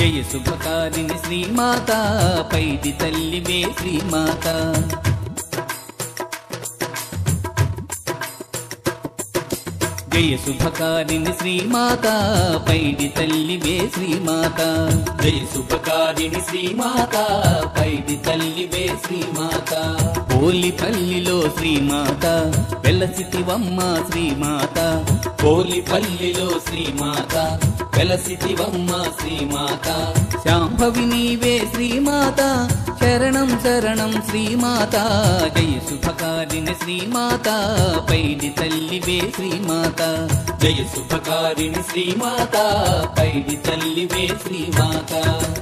జయ శుభకారిణి శ్రీమాత పైడి తల్లివే శ్రీమాత జయ శుభకారిణి శ్రీమాత పైడి తల్లివే శ్రీమాత జయ శుభకారిణి శ్రీమాత పైడి తల్లివే శ్రీమాత పోలిపల్లిలో శ్రీమాత వెలసితివమ్మ శ్రీమాత పోలిపల్లిలో శ్రీమాత వెలసితివమ్మ శ్రీమాత శాంభవి నీవే శ్రీమాత శరణం శరణం శ్రీమాత జయ శుభకారిణి శ్రీమాత పైడి తల్లివే శ్రీమాత జయ శుభకారిణి శ్రీమాత పైడి తల్లివే శ్రీమాత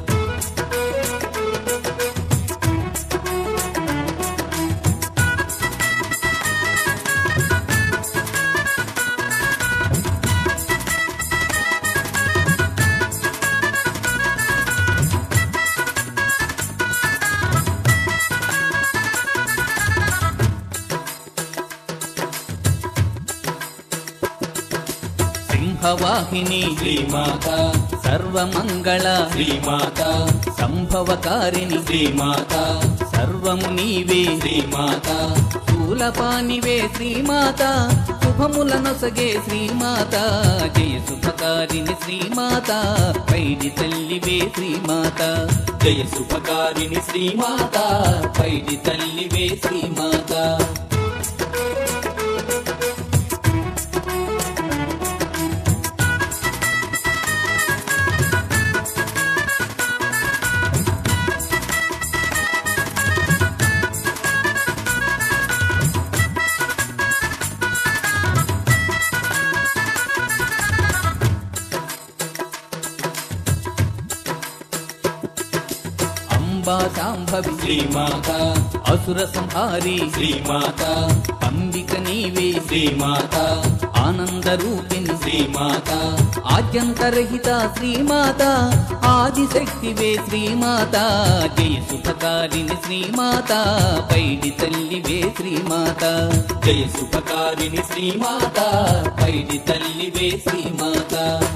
సింహవాహిని శ్రీమాత సర్వమంగళ శ్రీమాత సంభవకారిణి శ్రీమాత సర్వము నీవే శ్రీమాత శూలపానివే శ్రీమాత శుభములనొసగే శ్రీమాత జయ శుభకారిణి శ్రీమాత పైడి తల్లివే శ్రీమాత జయ శుభకారిణి శ్రీమాత పైడి తల్లివే శ్రీమాత అంబా శాంభవి శ్రీమాత అసుర సంహారి శ్రీమాత అంబిక నీవే శ్రీమాత ఆనంద రూపిణి శ్రీమాత ఆద్యంతరహిత శ్రీమాత ఆదిశక్తివే శ్రీమాత జయ శుభకారిణి శ్రీమాత పైడి తల్లివే శ్రీమాత జయ శుభకారిణి శ్రీమాత పైడి తల్లివే శ్రీమాత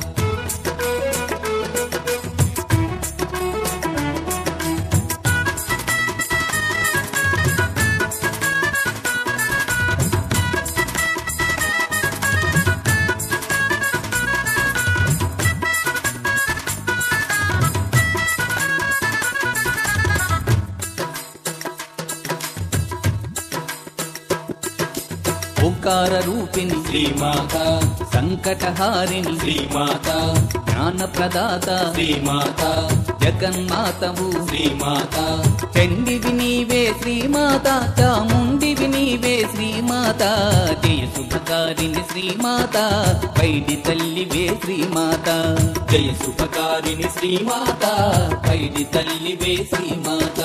ఓంకార రూపిణి శ్రీమాత సంకటహారిణి శ్రీమాత జ్ఞాన ప్రదాత శ్రీమాత జగన్మాతవు శ్రీమాత చండివి నీవే శ్రీమాత చాముండివి నీవే శ్రీమాత జయ శుభకారిణి శ్రీమాత పైడి తల్లివే శ్రీమాత జయ శుభకారిణి శ్రీమాత పైడి తల్లివే శ్రీమాత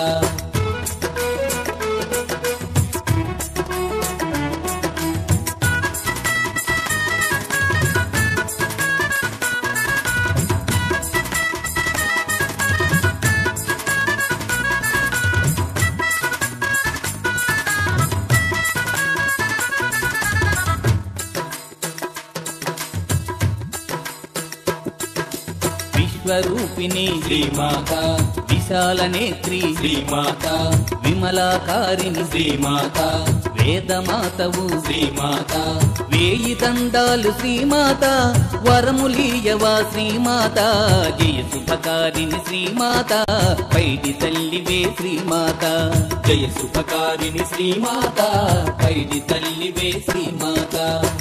విశ్వరూపిణి శ్రీమాత విశాల నేత్రి శ్రీమాత విమలాకారిణి శ్రీమాత వేదమాతవు శ్రీమాత వేయి దండాలు శ్రీమాత వరములీయవా శ్రీమాత జయ శుభకారిణి శ్రీమాత పైడి తల్లివే శ్రీమాత జయ శుభకారిణి శ్రీమాత పైడి తల్లివే శ్రీమాత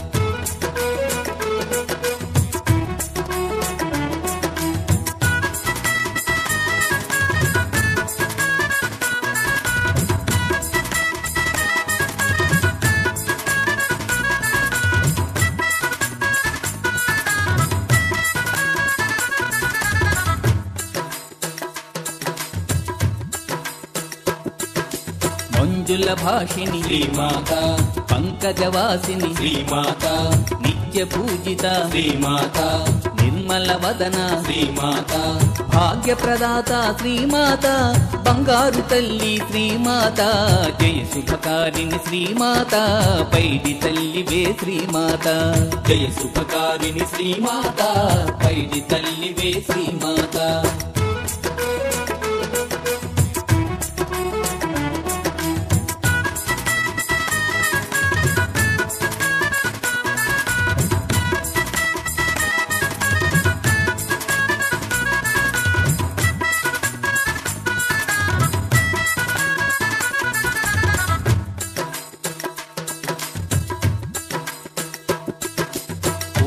మంజుల భాషిని శ్రీమాత పంకజవాసిని శ్రీమాత నిత్య పూజిత శ్రీమాత నిర్మల వదన శ్రీమాత భాగ్య ప్రదాత శ్రీమాత బంగారు తల్లి శ్రీమాత జయ శుభకారిణి శ్రీమాత పైడి తల్లివే శ్రీమాత జయ శుభకారిణి శ్రీమాత పైడి తల్లివే శ్రీమాత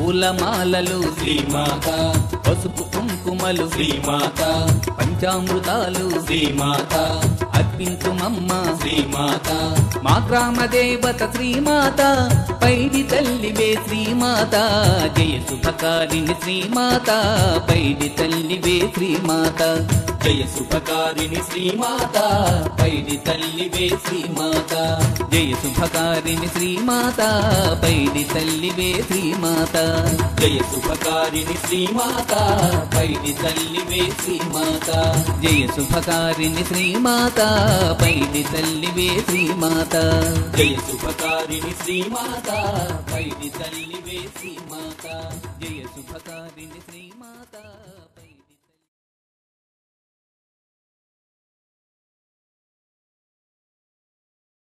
పూలమాలలు శ్రీమాత పసుపు కుంకుమలు శ్రీమాత పంచామృతాలు శ్రీమాత అర్పించుమమ్మ శ్రీమాత మా గ్రామ దేవత శ్రీమాత పైడి తల్లివే శ్రీమాత జయ శుభకారిణి శ్రీమాత పైడి తల్లివే శ్రీమాత జయ శుభకారిణి శ్రీమాత పైడి తల్లివే శ్రీమాత జయ శుభకారిణి శ్రీమాత పైడి తల్లివే శ్రీమాత జయ శుభకారిణి శ్రీమాత పైడి తల్లివే శ్రీమాత జయ శుభకారిణి శ్రీమాత పైడి తల్లివే శ్రీమాత జయ శుభకారిణి శ్రీమాత పైడి తల్లివే శ్రీమాత జయ శుభకారిణి శ్రీమాత